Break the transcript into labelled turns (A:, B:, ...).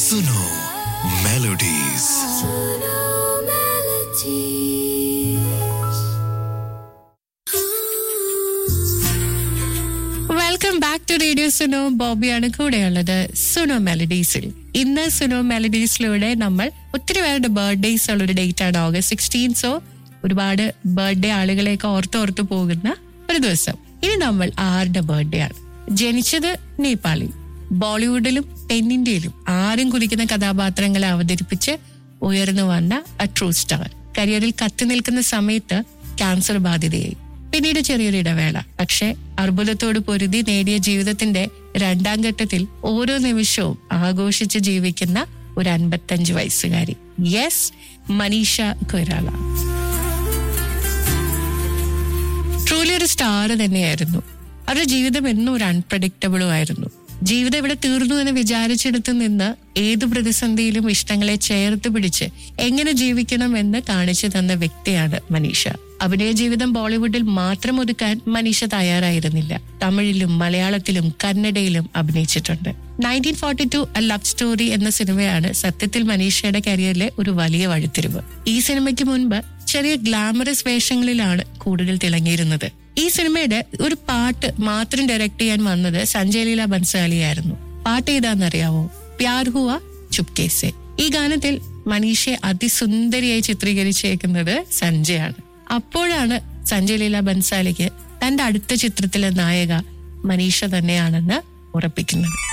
A: Suno melodies
B: welcome back to radio Suno ബോബിയാണ് കൂടെയുള്ളത് സുനോ മെലഡീസിൽ ഇന്ന് സുനോ മെലഡീസിലൂടെ നമ്മൾ ഒത്തിരി പേരുടെ ബർത്ത്ഡേസ് ഉള്ള ഒരു ഡേറ്റ് ആണ് ഓഗസ്റ്റ് സിക്സ്റ്റീൻ സോ ഒരുപാട് ബർത്ത്ഡേ ആളുകളെയൊക്കെ ഓർത്തോർത്ത് പോകുന്ന ഒരു ദിവസം ഇനി നമ്മൾ ആരുടെ ബർത്ത്ഡേ ആണ് ജനിച്ചത് നേപ്പാളിൽ ബോളിവുഡിലും തെന്നിന്ത്യയിലും ആരും കുലിക്കുന്ന കഥാപാത്രങ്ങളെ അവതരിപ്പിച്ച് ഉയർന്നു വന്ന അ ട്രൂ സ്റ്റാർ കരിയറിൽ കത്തി നിൽക്കുന്ന സമയത്ത് ക്യാൻസർ ബാധിതയായി പിന്നീട് ചെറിയൊരു ഇടവേള പക്ഷെ അർബുദത്തോട് പൊരുതി നേടിയ ജീവിതത്തിന്റെ രണ്ടാം ഘട്ടത്തിൽ ഓരോ നിമിഷവും ആഘോഷിച്ച് ജീവിക്കുന്ന ഒരു അൻപത്തഞ്ച് വയസ്സുകാരി യെസ് മനീഷ കൊയ്രാള ട്രൂലി ഒരു സ്റ്റാർ തന്നെയായിരുന്നു അവരുടെ ജീവിതം എന്നും ഒരു അൺപ്രഡിക്റ്റബിളും ആയിരുന്നു ജീവിതം ഇവിടെ തീർന്നു എന്ന് വിചാരിച്ചെടുത്ത് നിന്ന് ഏത് പ്രതിസന്ധിയിലും ഇഷ്ടങ്ങളെ ചേർത്ത് പിടിച്ച് എങ്ങനെ ജീവിക്കണം എന്ന് കാണിച്ചു തന്ന വ്യക്തിയാണ് മനീഷ അഭിനയ ജീവിതം ബോളിവുഡിൽ മാത്രം ഒതുക്കാൻ മനീഷ തയ്യാറായിരുന്നില്ല തമിഴിലും മലയാളത്തിലും കന്നഡയിലും അഭിനയിച്ചിട്ടുണ്ട് nineteen forty two a love story എന്ന സിനിമയാണ് സത്യത്തിൽ മനീഷയുടെ കരിയറിലെ ഒരു വലിയ വഴിത്തിരിവ് ഈ സിനിമയ്ക്ക് മുൻപ് ചെറിയ ഗ്ലാമറസ് വേഷങ്ങളിലാണ് കൂടുതൽ തിളങ്ങിയിരുന്നത് ഈ സിനിമയുടെ ഒരു പാട്ട് മാത്രം ഡയറക്ട് ചെയ്യാൻ വന്നത് സഞ്ജയ് ലീല ബൻസാലിയായിരുന്നു പാട്ട് ഏതാണെന്നറിയാവോ പ്യാർ ഹുവ ചുപ്കേസെ ഈ ഗാനത്തിൽ മനീഷയെ അതിസുന്ദരിയായി ചിത്രീകരിച്ചേക്കുന്നത് സഞ്ജയാണ് അപ്പോഴാണ് സഞ്ജയ് ലീല ബൻസാലിക്ക് തന്റെ അടുത്ത ചിത്രത്തിലെ നായക മനീഷ തന്നെയാണെന്ന് ഉറപ്പിക്കുന്നത്